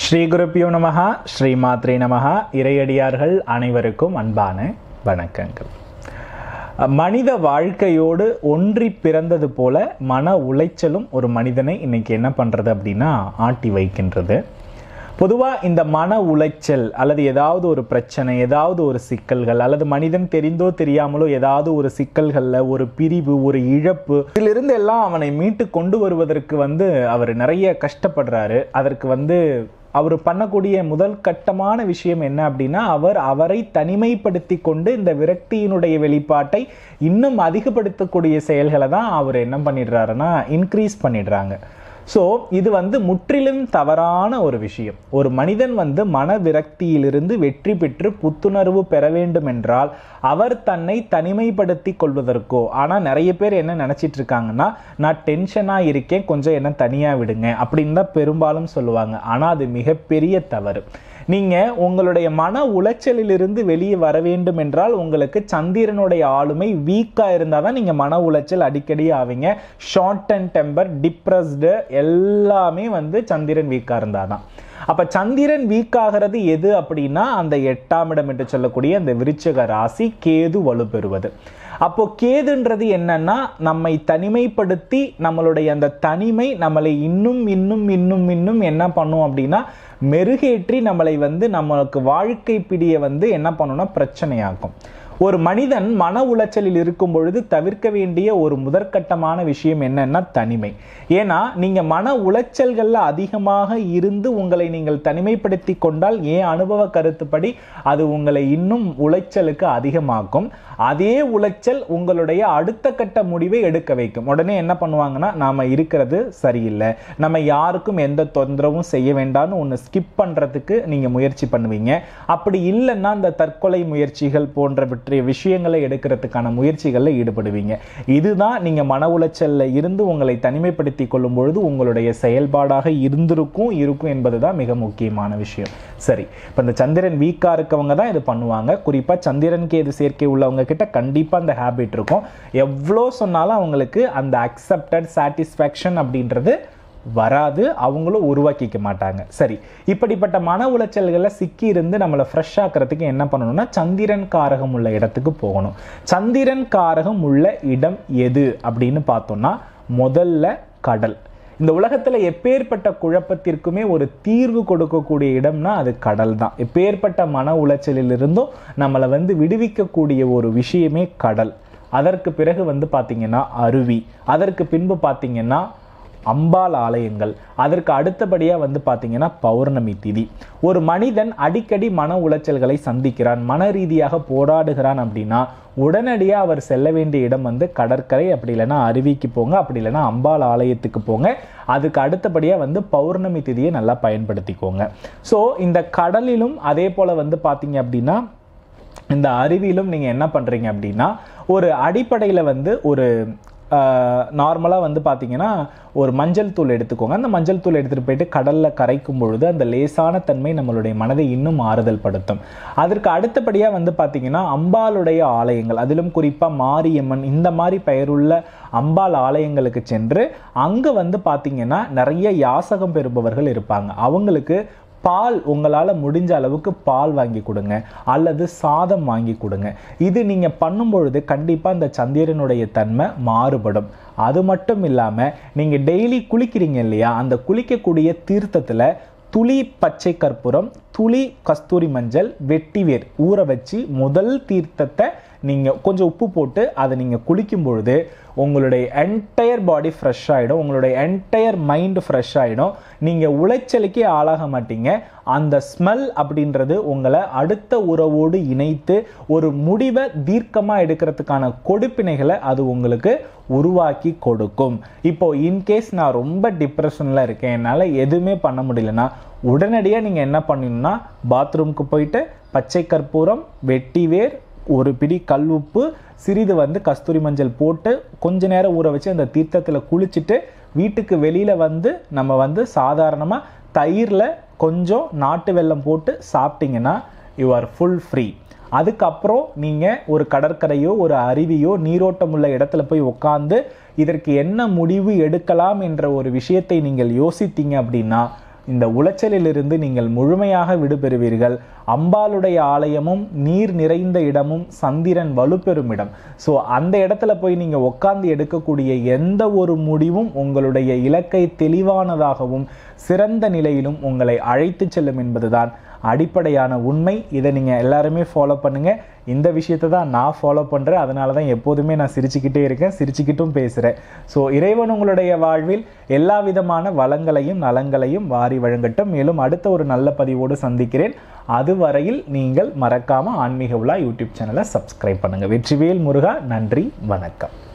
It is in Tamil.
ஸ்ரீ குருப்பியோ நமஹா ஸ்ரீ மாத்ரே நமஹா இறையடியார்கள் அனைவருக்கும் அன்பான வணக்கங்கள் மனித வாழ்க்கையோடு ஒன்றி பிறந்தது போல மன உளைச்சலும் ஒரு மனிதனை இன்னைக்கு என்ன பண்றது அப்படின்னா ஆட்டி வைக்கின்றது பொதுவாக இந்த மன உளைச்சல் அல்லது ஏதாவது ஒரு பிரச்சனை ஏதாவது ஒரு சிக்கல்கள் அல்லது மனிதன் தெரிந்தோ தெரியாமலோ ஏதாவது ஒரு சிக்கல்களில் ஒரு பிரிவு ஒரு இழப்பு இதிலிருந்து எல்லாம் அவனை மீட்டு கொண்டு வருவதற்கு வந்து அவர் நிறைய கஷ்டப்படுறாரு அதற்கு வந்து அவர் பண்ணக்கூடிய முதல் கட்டமான விஷயம் என்ன அப்படின்னா அவர் அவரை தனிமைப்படுத்தி கொண்டு இந்த விரக்தியினுடைய வெளிப்பாட்டை இன்னும் அதிகப்படுத்தக்கூடிய செயல்களை தான் அவர் என்ன பண்ணிடுறாருன்னா இன்க்ரீஸ் பண்ணிடுறாங்க ஸோ இது வந்து முற்றிலும் தவறான ஒரு விஷயம் ஒரு மனிதன் வந்து மன விரக்தியிலிருந்து வெற்றி பெற்று புத்துணர்வு பெற வேண்டும் என்றால் அவர் தன்னை தனிமைப்படுத்தி கொள்வதற்கோ ஆனால் நிறைய பேர் என்ன நினச்சிட்டு இருக்காங்கன்னா நான் டென்ஷனாக இருக்கேன் கொஞ்சம் என்ன தனியாக விடுங்க அப்படின்னு தான் பெரும்பாலும் சொல்லுவாங்க ஆனால் அது மிகப்பெரிய தவறு நீங்க உங்களுடைய மன உளைச்சலிலிருந்து வெளியே வர வேண்டும் என்றால் உங்களுக்கு சந்திரனுடைய ஆளுமை வீக்கா இருந்தால் தான் நீங்க மன உளைச்சல் அடிக்கடி ஆவீங்க ஷார்ட் அண்ட் டெம்பர் டிப்ரெஸ்டு எல்லாமே வந்து சந்திரன் வீக்கா இருந்தாதான் அப்ப சந்திரன் வீக் ஆகிறது எது அப்படின்னா அந்த எட்டாம் இடம் என்று சொல்லக்கூடிய அந்த விருச்சக ராசி கேது வலுப்பெறுவது அப்போ கேதுன்றது என்னன்னா நம்மை தனிமைப்படுத்தி நம்மளுடைய அந்த தனிமை நம்மளை இன்னும் இன்னும் இன்னும் இன்னும் என்ன பண்ணும் அப்படின்னா மெருகேற்றி நம்மளை வந்து நம்மளுக்கு வாழ்க்கை பிடிய வந்து என்ன பண்ணும்னா பிரச்சனையாக்கும் ஒரு மனிதன் மன உளைச்சலில் இருக்கும் பொழுது தவிர்க்க வேண்டிய ஒரு முதற்கட்டமான விஷயம் என்னன்னா தனிமை ஏன்னா நீங்க மன உளைச்சல்கள்ல அதிகமாக இருந்து உங்களை நீங்கள் தனிமைப்படுத்தி கொண்டால் ஏன் அனுபவ கருத்துப்படி அது உங்களை இன்னும் உளைச்சலுக்கு அதிகமாக்கும் அதே உளைச்சல் உங்களுடைய அடுத்த கட்ட முடிவை எடுக்க வைக்கும் உடனே என்ன பண்ணுவாங்கன்னா நாம இருக்கிறது சரியில்லை நம்ம யாருக்கும் எந்த தொந்தரவும் செய்ய வேண்டாம்னு ஒன்று ஸ்கிப் பண்றதுக்கு நீங்க முயற்சி பண்ணுவீங்க அப்படி இல்லைன்னா இந்த தற்கொலை முயற்சிகள் போன்றவற்றை விஷயங்களை எடுக்கிறதுக்கான முயற்சிகளில் ஈடுபடுவீங்க இதுதான் நீங்க மன உளைச்சல்ல இருந்து உங்களை தனிமைப்படுத்தி கொள்ளும் பொழுது உங்களுடைய செயல்பாடாக இருந்திருக்கும் இருக்கும் என்பதுதான் மிக முக்கியமான விஷயம் சரி இப்போ இந்த சந்திரன் வீக்கா இருக்கவங்க தான் இது பண்ணுவாங்க குறிப்பா சந்திரன் கேது சேர்க்கை உள்ளவங்க கிட்ட கண்டிப்பா அந்த ஹேபிட் இருக்கும் எவ்வளோ சொன்னாலும் அவங்களுக்கு அந்த அக்செப்டட் சாட்டிஸ்ஃபேக்ஷன் அப்படின்றது வராது அவங்களும் உருவாக்கிக்க மாட்டாங்க சரி இப்படிப்பட்ட மன உளைச்சல்களில் சிக்கி இருந்து நம்மளை ஃப்ரெஷ் ஆக்கிறதுக்கு என்ன பண்ணணும்னா சந்திரன் காரகம் உள்ள இடத்துக்கு போகணும் சந்திரன் காரகம் உள்ள இடம் எது அப்படின்னு பார்த்தோம்னா முதல்ல கடல் இந்த உலகத்துல எப்பேற்பட்ட குழப்பத்திற்குமே ஒரு தீர்வு கொடுக்கக்கூடிய இடம்னா அது கடல் தான் எப்பேற்பட்ட மன உளைச்சலிலிருந்தும் நம்மளை வந்து விடுவிக்கக்கூடிய ஒரு விஷயமே கடல் அதற்கு பிறகு வந்து பார்த்தீங்கன்னா அருவி அதற்கு பின்பு பார்த்தீங்கன்னா அம்பாள் ஆலயங்கள் அதற்கு அடுத்தபடியாக வந்து பார்த்தீங்கன்னா பௌர்ணமி திதி ஒரு மனிதன் அடிக்கடி மன உளைச்சல்களை சந்திக்கிறான் மன ரீதியாக போராடுகிறான் அப்படின்னா உடனடியாக அவர் செல்ல வேண்டிய இடம் வந்து கடற்கரை அப்படி இல்லைன்னா அருவிக்கு போங்க அப்படி இல்லைன்னா அம்பாள் ஆலயத்துக்கு போங்க அதுக்கு அடுத்தபடியாக வந்து பௌர்ணமி திதியை நல்லா பயன்படுத்திக்கோங்க ஸோ இந்த கடலிலும் அதே போல் வந்து பார்த்தீங்க அப்படின்னா இந்த அருவியிலும் நீங்கள் என்ன பண்ணுறீங்க அப்படின்னா ஒரு அடிப்படையில் வந்து ஒரு நார்மலாக வந்து பார்த்தீங்கன்னா ஒரு மஞ்சள் தூள் எடுத்துக்கோங்க அந்த மஞ்சள் தூள் எடுத்துகிட்டு போயிட்டு கடலில் கரைக்கும் பொழுது அந்த லேசான தன்மை நம்மளுடைய மனதை இன்னும் ஆறுதல் படுத்தும் அதற்கு அடுத்தபடியாக வந்து பார்த்தீங்கன்னா அம்பாளுடைய ஆலயங்கள் அதிலும் குறிப்பாக மாரியம்மன் இந்த மாதிரி பெயருள்ள அம்பாள் ஆலயங்களுக்கு சென்று அங்கே வந்து பார்த்தீங்கன்னா நிறைய யாசகம் பெறுபவர்கள் இருப்பாங்க அவங்களுக்கு பால் உங்களால் முடிஞ்ச அளவுக்கு பால் வாங்கி கொடுங்க அல்லது சாதம் வாங்கி கொடுங்க இது நீங்கள் பண்ணும் பொழுது கண்டிப்பாக இந்த சந்திரனுடைய தன்மை மாறுபடும் அது மட்டும் இல்லாமல் நீங்கள் டெய்லி குளிக்கிறீங்க இல்லையா அந்த குளிக்கக்கூடிய தீர்த்தத்தில் துளி பச்சை கற்பூரம் துளி கஸ்தூரி மஞ்சள் வெட்டிவேர் ஊற வச்சு முதல் தீர்த்தத்தை நீங்கள் கொஞ்சம் உப்பு போட்டு அதை நீங்கள் குளிக்கும் பொழுது உங்களுடைய என்டையர் பாடி ஃப்ரெஷ் ஆகிடும் உங்களுடைய என்டையர் மைண்ட் ஃப்ரெஷ் ஆகிடும் நீங்கள் உளைச்சலுக்கே ஆளாக மாட்டீங்க அந்த ஸ்மெல் அப்படின்றது உங்களை அடுத்த உறவோடு இணைத்து ஒரு முடிவை தீர்க்கமாக எடுக்கிறதுக்கான கொடுப்பினைகளை அது உங்களுக்கு உருவாக்கி கொடுக்கும் இப்போ இன்கேஸ் நான் ரொம்ப டிப்ரெஷனில் இருக்கேன் என்னால் எதுவுமே பண்ண முடியலன்னா உடனடியாக நீங்கள் என்ன பண்ணணும்னா பாத்ரூம்க்கு போயிட்டு பச்சை கற்பூரம் வெட்டிவேர் ஒரு பிடி கல் உப்பு சிறிது வந்து கஸ்தூரி மஞ்சள் போட்டு கொஞ்ச நேரம் ஊற வச்சு அந்த தீர்த்தத்தில் குளிச்சுட்டு வீட்டுக்கு வெளியில் வந்து நம்ம வந்து சாதாரணமாக தயிரில் கொஞ்சம் நாட்டு வெல்லம் போட்டு சாப்பிட்டீங்கன்னா யூ ஆர் ஃபுல் ஃப்ரீ அதுக்கப்புறம் நீங்கள் ஒரு கடற்கரையோ ஒரு அருவியோ நீரோட்டம் உள்ள இடத்துல போய் உட்காந்து இதற்கு என்ன முடிவு எடுக்கலாம் என்ற ஒரு விஷயத்தை நீங்கள் யோசித்தீங்க அப்படின்னா இந்த உளைச்சலிலிருந்து நீங்கள் முழுமையாக விடுபெறுவீர்கள் அம்பாளுடைய ஆலயமும் நீர் நிறைந்த இடமும் சந்திரன் வலுப்பெறும் இடம் ஸோ அந்த இடத்துல போய் நீங்கள் உட்கார்ந்து எடுக்கக்கூடிய எந்த ஒரு முடிவும் உங்களுடைய இலக்கை தெளிவானதாகவும் சிறந்த நிலையிலும் உங்களை அழைத்து செல்லும் என்பதுதான் அடிப்படையான உண்மை இதை நீங்கள் எல்லாருமே ஃபாலோ பண்ணுங்கள் இந்த விஷயத்தை தான் நான் ஃபாலோ பண்ணுறேன் அதனால தான் எப்போதுமே நான் சிரிச்சுக்கிட்டே இருக்கேன் சிரிச்சுக்கிட்டும் பேசுகிறேன் ஸோ இறைவன் உங்களுடைய வாழ்வில் எல்லா விதமான வளங்களையும் நலங்களையும் வாரி வழங்கட்டும் மேலும் அடுத்த ஒரு நல்ல பதிவோடு சந்திக்கிறேன் அதுவரையில் நீங்கள் மறக்காமல் ஆன்மீக உலா யூடியூப் சேனலை சப்ஸ்கிரைப் பண்ணுங்கள் வெற்றிவேல் முருகா நன்றி வணக்கம்